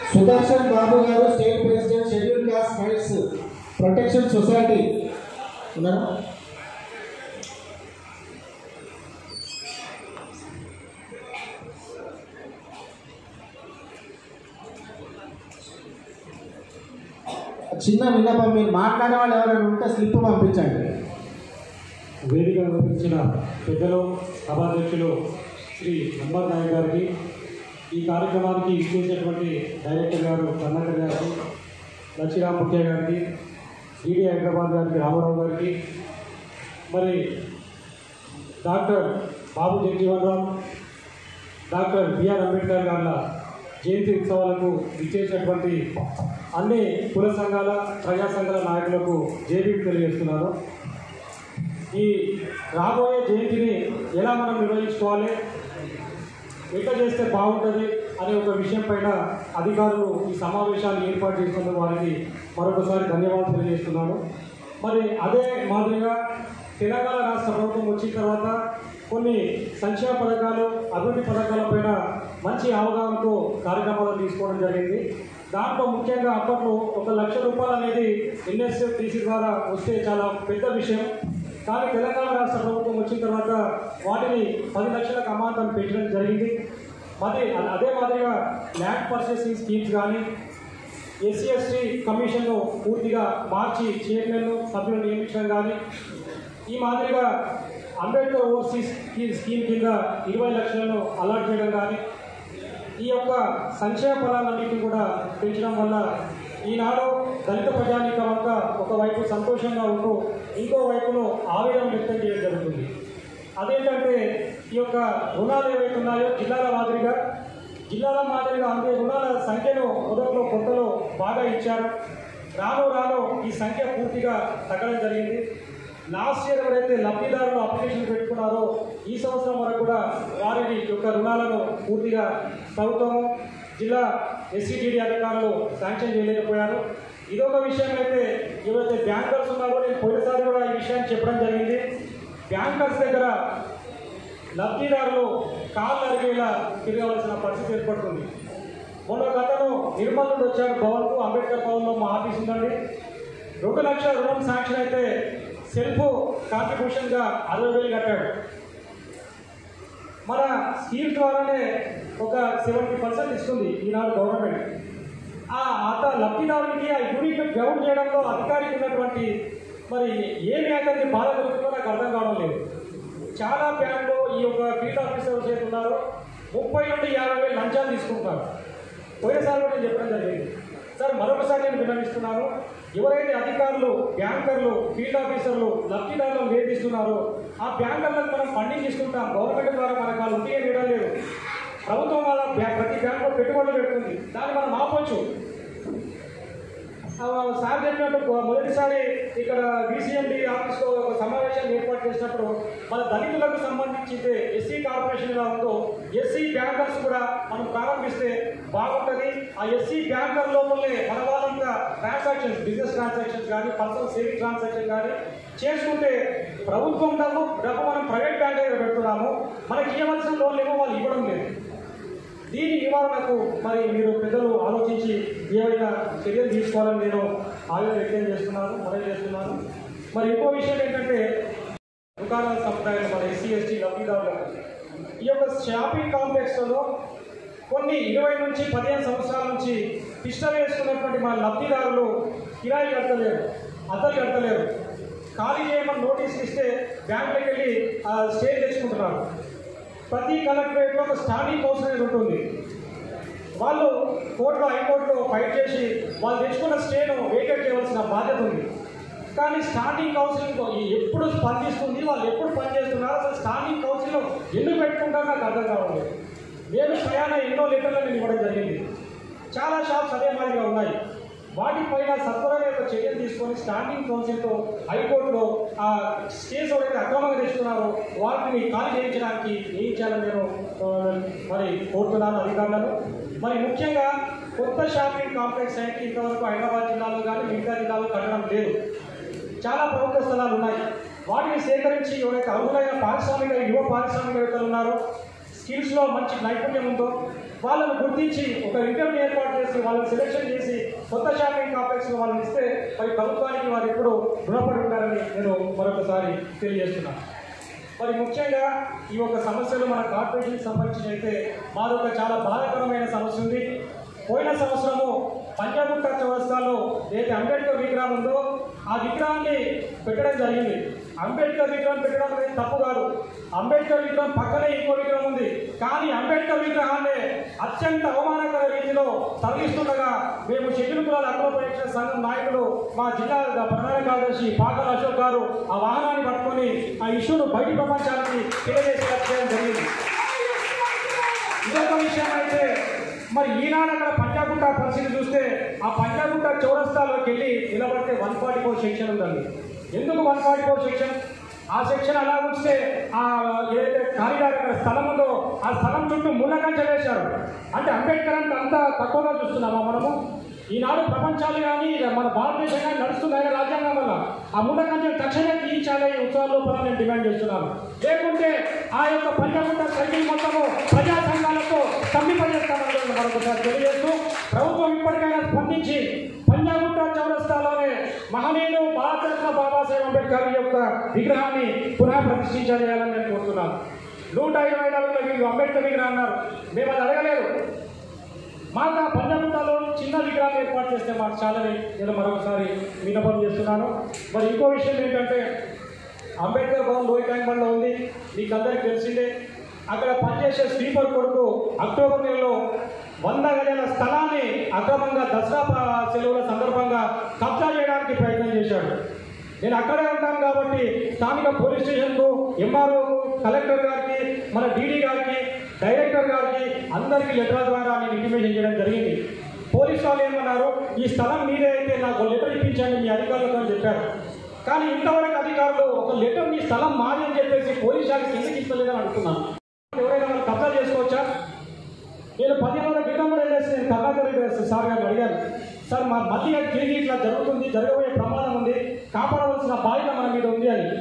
Sudarshan Babu garu state president schedule class rights protection society ఉన్నారా చిన్న విన్నపం మీరు మాట్లాడే వాళ్ళు ఎవరైనా ఉంటే స్లిప్ పంపించండి వేదిక నిర్వహించిన పెద్దలు సభాధ్యక్షులు శ్రీ హనుమత్ నాయక్ గారికి ఈ కార్యక్రమానికి ఇచ్చేసినటువంటి డైరెక్టర్ గారు కర్ణాకర్ గారికి లక్ష్మీరామ్ ముఖ్య గారికి ఈడీ హైదరాబాద్ గారికి రామారావు గారికి మరి doctor Babu Jagjivan Ram doctor B R Ambedkar గారి జయంతి ఉత్సవాలకు ఇచ్చేసినటువంటి అన్ని కుల సంఘాల ప్రజా సంఘాల నాయకులకు జేబీ తెలియజేస్తున్నాను ఈ రాబోయే జయంతిని ఎలా మనం నిర్వహించుకోవాలి ఎట్లా చేస్తే బాగుంటుంది అనే ఒక విషయం పైన అధికారులు ఈ సమావేశాన్ని ఏర్పాటు చేస్తున్నందుకు వారికి మరొకసారి ధన్యవాదాలు తెలియజేస్తున్నాను మరి అదే మాదిరిగా తెలంగాణ రాష్ట్ర ప్రభుత్వం వచ్చిన తర్వాత కొన్ని సంక్షేమ పథకాలు అభివృద్ధి పథకాలపైన మంచి అవగాహనతో కార్యక్రమాలు తీసుకోవడం జరిగింది దాంట్లో ముఖ్యంగా అప్పట్లో ఒక లక్ష రూపాయలు అనేది ఎన్ఎస్ఎఫ్టీసీ ద్వారా వస్తే చాలా పెద్ద విషయం కానీ తెలంగాణ రాష్ట్ర ప్రభుత్వం వచ్చిన తర్వాత వాటిని పది లక్షలకు అమాంతం పెంచడం జరిగింది మరి అ- అదే మాదిరిగా ల్యాండ్ పర్చేసింగ్ స్కీమ్స్ కానీ ఎస్సీ ఎస్టీ కమిషన్ను పూర్తిగా మార్చి చైర్మన్ సభ్యులను నియమించడం కానీ ఈ మాదిరిగా అంబేద్కర్ ఓవర్సీస్ స్కీ- స్కీమ్ కింద ఇరవై లక్షలను అలాట్ చేయడం కానీ ఈ యొక్క సంక్షేమ ఫలాలన్నింటినీ కూడా పెంచడం వల్ల ఈనాడు దళిత ప్రజానీకం అంతా ఒకవైపు సంతోషంగా ఉంటూ ఇంకో వైపును ఆవేదన వ్యక్తం చేయడం జరుగుతుంది అదేంటంటే ఈ యొక్క రుణాలు ఏవైతే ఉన్నాయో జిల్లాల మాదిరిగా జిల్లాల మాదిరిగా అందే రుణాల సంఖ్యను మొదట్లో కొత్తలో బాగా ఇచ్చారు రాను రాను ఈ సంఖ్య పూర్తిగా తగ్గడం జరిగింది లాస్ట్ ఇయర్ ఎవరైతే లబ్ధిదారులు అప్లికేషన్ పెట్టుకున్నారో ఈ సంవత్సరం వరకు కూడా వారి యొక్క రుణాలను పూర్తిగా ప్రభుత్వము జిల్లా ఎస్సీటీడీ అధికారులు శాంక్షన్ చేయలేకపోయారు ఇదొక విషయం అయితే ఎవరైతే బ్యాంకర్స్ ఉన్నారో నేను పోయినసారి కూడా ఈ విషయాన్ని చెప్పడం జరిగింది బ్యాంకర్స్ దగ్గర లబ్ధిదారులు కాళ్ళు అరిగేలా తిరగవలసిన పరిస్థితి ఏర్పడుతుంది మొన్న ఒక అతను నిర్మల్ నుండి వచ్చాడు భవన్కు అంబేద్కర్ భవన్లో మా ఆఫీస్ ఉందండి రెండు లక్షల రుణం శాంక్షన్ అయితే సెల్ఫ్ కాంట్రిబ్యూషన్గా అరవై వేలు కట్టాడు మన స్కీమ్ ద్వారానే ఒక సెవెంటీ పర్సెంట్ ఇస్తుంది ఈనాడు గవర్నమెంట్ ఆ అత లబ్ధిదారునికి ఆ యూనిట్ గ్రౌండ్ చేయడంలో అధికారికి ఉన్నటువంటి మరి ఏమి అతనికి బాధ కలుగుతుందో నాకు అర్థం కావడం లేదు చాలా బ్యాంకులో ఈ యొక్క ఫీల్డ్ ఆఫీసర్స్ ఏదైతే ఉన్నారో ముప్పై నుండి యాభై వేలు లంచాలు తీసుకుంటారు పోయినసారి కూడా నేను చెప్పడం జరిగింది సార్ మరొకసారి నేను విన్నవిస్తున్నాను ఎవరైతే అధికారులు బ్యాంకర్లు ఫీల్డ్ ఆఫీసర్లు లబ్ధిదారులు వేధిస్తున్నారో ఆ బ్యాంకర్లకు మనం ఫండింగ్ ఇస్తుంటాం గవర్నమెంట్ ద్వారా మనకు వాళ్ళు ఉంటే వేయడం లేదు ప్రభుత్వం వాళ్ళ బ్యా- ప్రతి బ్యాంకులో పెట్టుబడులు పెడుతుంది దాన్ని మనం ఆపొచ్చు ఆ, సార్ చెప్పినట్టు మొ- మొదటిసారి ఇక్కడ బీసీఎండి ఆఫీస్లో ఒక సమావేశాన్ని ఏర్పాటు చేసినప్పుడు మన దళితులకు సంబంధించి ఎస్సీ కార్పొరేషన్గా ఉందో ఎస్సీ బ్యాంకర్స్ కూడా మనం ప్రారంభిస్తే బాగుంటుంది ఆ ఎస్సీ బ్యాంకర్ లోపలే మన వాళ్ళంతా ట్రాన్సాక్షన్స్ బిజినెస్ ట్రాన్సాక్షన్స్ కానీ పర్సనల్ సేవింగ్ ట్రాన్సాక్షన్ కానీ చేసుకుంటే ప్రభుత్వం డబ్బు డబ్బు మనం ప్రైవేట్ బ్యాంక్ దగ్గర పెడుతున్నాము మనకి ఇవ్వవలసిన లోన్లు ఏమో వాళ్ళు ఇవ్వడం లేదు దీని నివారణకు మరి మీరు పెద్దలు ఆలోచించి ఏవైనా చర్యలు తీసుకోవాలని నేను ఆలోచన వ్యక్తం చేస్తున్నాను మనవి చేస్తున్నాను మరి ఇంకో విషయం ఏంటంటే దుకాణాల సంప్రదాయం మన ఎస్సీ ఎస్టీ లబ్ధిదారులకు ఈ యొక్క షాపింగ్ కాంప్లెక్స్లో కొన్ని ఇరవై నుంచి పదిహేను సంవత్సరాల నుంచి పిస్టల్ వేసుకున్నటువంటి మన లబ్ధిదారులు కిరాయి కట్టలేరు అద్దలు కట్టలేరు ఖాళీ చేయమని నోటీస్ ఇస్తే బ్యాంకులకు వెళ్ళి ఆ స్టే తెచ్చుకుంటున్నారు ప్రతి కలెక్టరేట్లో ఒక స్టాండింగ్ కౌన్సిల్ అనేది ఉంటుంది వాళ్ళు కోర్టులో హైకోర్టులో ఫైట్ చేసి వాళ్ళు తెచ్చుకున్న స్టేను వేకేట్ చేయవలసిన బాధ్యత ఉంది కానీ స్టాండింగ్ కౌన్సిల్ ఎప్పుడు స్పందిస్తుంది వాళ్ళు ఎప్పుడు పనిచేస్తున్నారు అసలు స్టాండింగ్ కౌన్సిల్ ఎందుకు పెట్టుకుంటారో నాకు అర్థం కావట్లేదు నేను స్వయాన ఎన్నో లెటర్లు నేను ఇవ్వడం జరిగింది చాలా షాప్స్ అదే మాదిరిగా ఉన్నాయి వాటిపైన సత్వరమైన ఒక చర్యలు తీసుకొని స్టాండింగ్ కౌన్సిల్తో హైకోర్టులో ఆ స్టేస్ ఎవరైతే అక్రమంగా తెచ్చుకున్నారో వాటిని ఖాళీ చేయించడానికి ఏం చేయాలని నేను ఆ, మరి కోరుతున్నాను అధికారులను మరి ముఖ్యంగా కొత్త షాపింగ్ కాంప్లెక్స్ అయితే ఇంతవరకు హైదరాబాద్ జిల్లాలో కానీ మిగతా జిల్లాలో కట్టడం లేదు చాలా ప్రభుత్వ స్థలాలు ఉన్నాయి వాటిని సేకరించి ఎవరైతే అర్హులైన పారిశ్రామిక యువ పారిశ్రామికవేత్తలు ఉన్నారో స్కిల్స్లో మంచి నైపుణ్యం ఉందో వాళ్ళను గుర్తించి ఒక ఇంటర్వ్యూ ఏర్పాటు చేసి వాళ్ళని సెలెక్షన్ చేసి కొత్త షాపింగ్ కాంప్లెక్స్ వాళ్ళని ఇస్తే మరి ప్రభుత్వానికి వారు ఎప్పుడు రుణపడి ఉంటారని నేను మరొకసారి తెలియజేస్తున్నాను మరి ముఖ్యంగా ఈ యొక్క సమస్యలు మన కార్పొరేషన్కి సంబంధించి అయితే మాదొక చాలా బాధాకరమైన సమస్య ఉంది పోయిన సంవత్సరము పంజాగుట్ట చౌరస్తాలో ఏదైతే అంబేద్కర్ విగ్రహం ఉందో ఆ విగ్రహాన్ని పెట్టడం జరిగింది అంబేద్కర్ విగ్రహం పెట్టడం అనేది తప్పు కాదు అంబేద్కర్ విగ్రహం పక్కనే ఇంకో విగ్రహం ఉంది కానీ అంబేద్కర్ విగ్రహాన్ని అత్యంత అవమానకర రీతిలో తరలిస్తుండగా మేము షెడ్యూల్ కులాల హక్కుల పరీక్ష సంఘం నాయకులు మా జిల్లా ప్రధాన కార్యదర్శి పాకల అశోక్ గారు ఆ వాహనాన్ని పట్టుకొని ఆ ఇష్యూను బయటి ప్రపంచానికి తెలియజేసేలా చేయడం జరిగింది ఇంకొక విషయం అయితే మరి ఈనాడు అక్కడ పంజాగుట్ట పరిస్థితి చూస్తే ఆ పంజాగుట్ట చౌరస్తాలోకి వెళ్ళి నిలబడితే వన్ ఫార్టీ ఫోర్ సెక్షన్ ఉందండి ఎందుకు వన్ ఫార్టీ ఫోర్ సెక్షన్ ఆ సెక్షన్ అలా ఉంచితే ఆ ఏదైతే కారిడార్ అక్కడ స్థలం ఉందో ఆ స్థలం చుట్టూ ముళ్ళ కంచె వేశారు అంటే అంబేద్కర్ అంటే అంత తక్కువగా చూస్తున్నామా మనము ఈనాడు ప్రపంచాలు కానీ మన భారతదేశం కానీ నడుస్తున్నాయి రాజ్యాంగం వల్ల ఆ ముళ్ళ కంచె తక్షణమే తీయించాలి ఈ ఉత్సవాల లోపల నేను డిమాండ్ చేస్తున్నాను లేకుంటే ఆ యొక్క పంచగుట్ట సైకిల్ మొత్తము ప్రజా సంఘాలతో స్తంభింపజేస్తామని మరొకసారి తెలియజేస్తూ ప్రభుత్వం ఇప్పటికైనా స్పందించి పంజాగుట్ట చౌరస్తాలోనే మహనీయుడు భారతరత్న బాబాసాహెబ్ అంబేద్కర్ యొక్క విగ్రహాన్ని పునః ప్రతిష్ఠించాలని నేను కోరుతున్నాను నూట ఇరవై నాలుగులో వీళ్ళు అంబేద్కర్ విగ్రహం అన్నారు మేము అది అడగలేదు మాకు ఆ పంజాగుట్టలో చిన్న విగ్రహం ఏర్పాటు చేస్తే మాకు చాలని నేను మరొకసారి విన్నపం చేస్తున్నాను మరి ఇంకో విషయం ఏంటంటే అంబేద్కర్ భవన్ లోయ ట్యాంక్ బండ్లో ఉంది మీకు అందరికీ తెలిసిందే అక్కడ పనిచేసే స్వీపర్ కొడుకు అక్టోబర్ నెలలో వంద గజాల స్థలాన్ని అక్రమంగా దసరా ప- సెలవుల సందర్భంగా కబ్జా చేయడానికి ప్రయత్నం చేశాడు నేను అక్కడే ఉంటాను కాబట్టి స్థానిక పోలీస్ స్టేషన్కు ఎంఆర్ఓకు కలెక్టర్ గారికి మన డీడీ గారికి డైరెక్టర్ గారికి అందరికీ లెటర్ ద్వారా నేను ఇంటిమేషన్ చేయడం జరిగింది పోలీస్ వాళ్ళు ఏమన్నారు ఈ స్థలం మీదే అయితే నాకు లెటర్ ఇప్పించండి మీ అధికారులకు అని చెప్పారు కానీ ఇంతవరకు అధికారులు ఒక లెటర్ మీ స్థలం మాది అని చెప్పేసి పోలీస్ శాఖకి ఎందుకు ఇస్తలేదని అడుగుతున్నాను ఎవరైనా వాళ్ళు కబ్జా చేసుకోవచ్చా నేను పదిహేను రోజుల క్రితం కూడా వెళ్ళేసి నేను కర్ణాకర్ రెడ్డి సార్ గారిని అడిగాను సార్ మా మధ్య తిరిగి ఇట్లా జరుగుతుంది జరగబోయే ప్రమాదం ఉంది కాపాడవలసిన బాధ్యత మన మీద ఉంది అని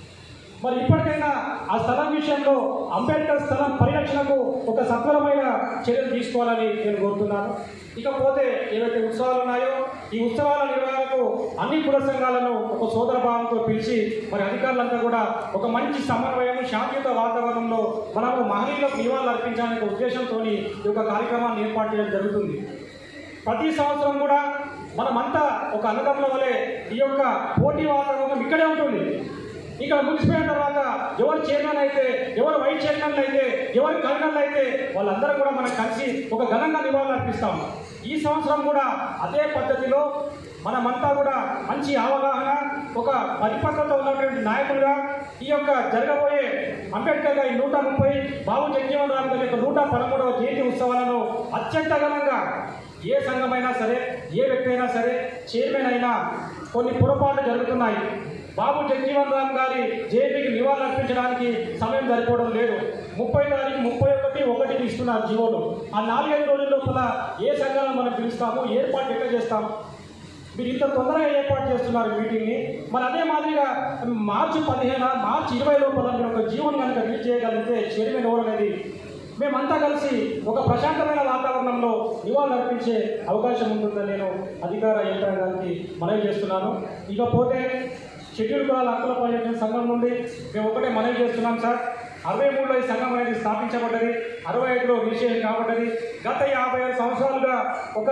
మరి ఇప్పటికైనా ఆ స్థలం విషయంలో అంబేద్కర్ స్థలం పరిరక్షణకు ఒక సత్వరమైన చర్యలు తీసుకోవాలని నేను కోరుతున్నాను ఇకపోతే ఏవైతే ఉత్సవాలు ఉన్నాయో ఈ ఉత్సవాల నిర్వహణకు అన్ని కుల సంఘాలను ఒక సోదర భావంతో పిలిచి మరి అధికారులంతా కూడా ఒక మంచి సమన్వయం శాంతియుత వాతావరణంలో మనము మహనీయులకు నివాళులు అర్పించాలనే ఒక ఉద్దేశంతో ఈ యొక్క కార్యక్రమాన్ని ఏర్పాటు చేయడం జరుగుతుంది ప్రతి సంవత్సరం కూడా మనమంతా ఒక అన్నదమ్ముల వలె ఈ యొక్క పోటీ వాతావరణం ఇక్కడే ఉంటుంది ఇక్కడ ముగిసిపోయిన తర్వాత ఎవరు చైర్మన్ అయితే ఎవరు వైస్ చైర్మన్లు అయితే ఎవరు కన్వీనర్లు అయితే వాళ్ళందరూ కూడా మనం కలిసి ఒక ఘనంగా నివాళులు అర్పిస్తాం ఈ సంవత్సరం కూడా అదే పద్ధతిలో మనమంతా కూడా మంచి అవగాహన ఒక పరిపక్వత ఉన్నటువంటి నాయకులుగా ఈ యొక్క జరగబోయే అంబేద్కర్ గారి నూట ముప్పై బాబు జగజీవన్ రామ్ గారి యొక్క నూట పదమూడవ జయంతి ఉత్సవాలను అత్యంత ఘనంగా ఏ సంఘమైనా సరే ఏ వ్యక్తి అయినా సరే చైర్మన్ అయినా కొన్ని పొరపాట్లు జరుగుతున్నాయి బాబు జగజీవన్ రామ్ గారి జేపీకి నివాళులు అర్పించడానికి సమయం సరిపోవడం లేదు ముప్పై తారీఖు ముప్పై ఒకటి ఒకటికి ఇస్తున్నారు జీవోలు ఆ నాలుగైదు రోజుల లోపల ఏ సంఘాలను మనం పిలుస్తాము ఏర్పాటు ఎట్లా చేస్తాము మీరు ఇంత తొందరగా ఏర్పాటు చేస్తున్నారు మీటింగ్ని మరి అదే మాదిరిగా మార్చి పదిహేను మార్చి ఇరవై లోపల మీరు ఒక జీవన్ కనుక రీచ్ చేయగలిగితే చైర్మన్ ఎవరు అనేది మేమంతా కలిసి ఒక ప్రశాంతమైన వాతావరణంలో నివాళులు అర్పించే అవకాశం ఉంటుందని నేను అధికార యంత్రాంగానికి మనవి చేస్తున్నాను ఇకపోతే షెడ్యూల్ కులాల హక్కుల పరిరక్షణ సంఘం నుండి మేము ఒకటే మనవి చేస్తున్నాం సార్ అరవై మూడులో ఈ సంఘం అనేది స్థాపించబడ్డది అరవై ఐదులో రిజిస్ట్రేషన్ కాబడ్డది గత యాభై ఐదు సంవత్సరాలుగా ఒక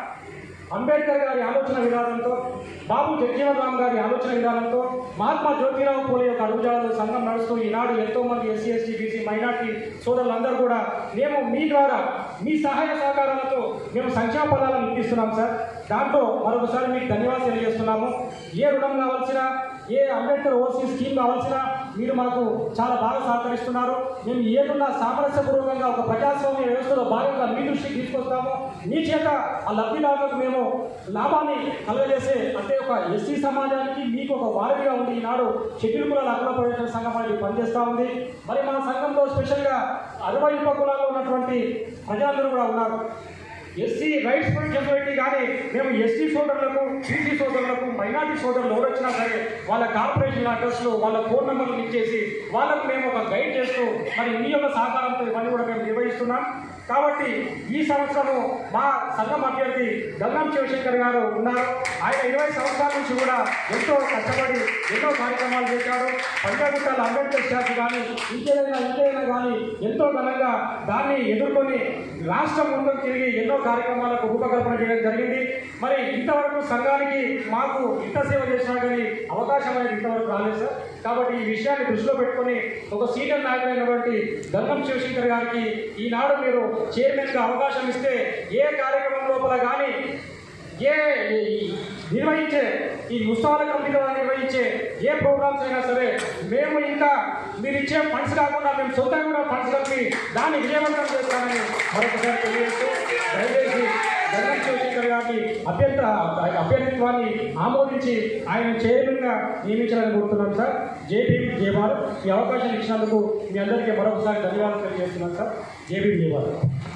అంబేద్కర్ గారి ఆలోచన విధానంతో బాబు జగజీవన్ రామ్ గారి ఆలోచన విధానంతో మహాత్మా జ్యోతిరావు పూలే యొక్క అడుగుజాడలు సంఘం నడుస్తూ ఈనాడు ఎంతో మంది ఎస్సీ ఎస్టీ బీసీ మైనార్టీ సోదరులందరూ కూడా మేము మీ ద్వారా మీ సహాయ సహకారాలతో మేము సంక్షేమ పదాలను ఇప్పిస్తున్నాం సార్ దాంట్లో మరొకసారి మీకు ధన్యవాదాలు తెలియజేస్తున్నాము ఏ రుణం కావాల్సిన ఏ అంబేద్కర్ ఓసీ స్కీమ్ కావాల్సిన మీరు మనకు చాలా బాగా సహకరిస్తున్నారు మేము ఏదున్నా సామరస్యపూర్వకంగా ఒక ప్రజాస్వామ్య వ్యవస్థలో భాగంగా మీ దృష్టికి తీసుకొస్తాము మీ చేత ఆ లబ్ధిదారులకు మేము లాభాన్ని కలగజేసే అంటే ఒక ఎస్సీ సమాజానికి మీకు ఒక వారధిగా ఉంది ఈనాడు షెడ్యూల్ కులాల హక్కుల పరిరక్షణ సంఘం అనేది పనిచేస్తూ ఉంది మరి మన సంఘంలో స్పెషల్గా అరవై ఉప కులాల్లో ఉన్నటువంటి ప్రజలందరూ కూడా ఉన్నారు ఎస్సీ రైట్స్ ప్రొటెక్షన్ సొసైటీ కానీ మేము ఎస్టీ సోదరులకు బీసీ సోదరులకు మైనార్టీ సోదరులు ఎవరు వచ్చినా సరే వాళ్ళ కార్పొరేషన్ అడ్రస్లు వాళ్ళ ఫోన్ నెంబర్లు ఇచ్చేసి వాళ్ళకు మేము ఒక గైడ్ చేస్తూ మరి మీ యొక్క సహకారంతో ఇవన్నీ కూడా మేము నిర్వహిస్తున్నాం కాబట్టి ఈ సంవత్సరము మా సంఘం అభ్యర్థి గంగం శివశంకర్ గారు ఉన్నారు ఆయన ఇరవై సంవత్సరాల నుంచి కూడా ఎంతో కష్టపడి ఎన్నో కార్యక్రమాలు చేశాడు పంచాయతీరాల అంబేద్కర్ శాఖ కానీ ఇంకేదైనా ఇంకేదైనా కానీ ఎంతో ఘనంగా దాన్ని ఎదుర్కొని రాష్ట్రం ముందుకు తిరిగి ఎన్నో కార్యక్రమాలకు రూపకల్పన చేయడం జరిగింది మరి ఇంతవరకు సంఘానికి మాకు ఇంత సేవ చేసినా కానీ అవకాశం అనేది ఇంతవరకు రాలేదు సార్ కాబట్టి ఈ విషయాన్ని దృష్టిలో పెట్టుకొని ఒక సీనియర్ నాయకుడైనటువంటి గంగం శివశంకర్ గారికి ఈనాడు మీరు చైర్మన్గా అవకాశం ఇస్తే ఏ కార్యక్రమం లోపల కానీ ఏ ఈ నిర్వహించే ఈ ఉత్సవాల కమిటీ ద్వారా నిర్వహించే ఏ ప్రోగ్రామ్స్ అయినా సరే మేము ఇంకా మీరు ఇచ్చే ఫండ్స్ కాకుండా మేము సొంతంగా కూడా ఫండ్స్ కలిపి దాన్ని విజయవంతం చేస్తామని మరొకసారి తెలియజేస్తూ దయచేసి గంగం శివశంకర్ గారిని అభ్యంత అభ్యర్థిత్వాన్ని ఆమోదించి ఆయన చైర్మన్గా నియమించాలని కోరుతున్నాం సార్ జేపీ జేవారు ఈ అవకాశం ఇచ్చినందుకు మీ అందరికీ మరొకసారి ధన్యవాదాలు తెలియజేస్తున్నాను సార్ జేపీ జేవారు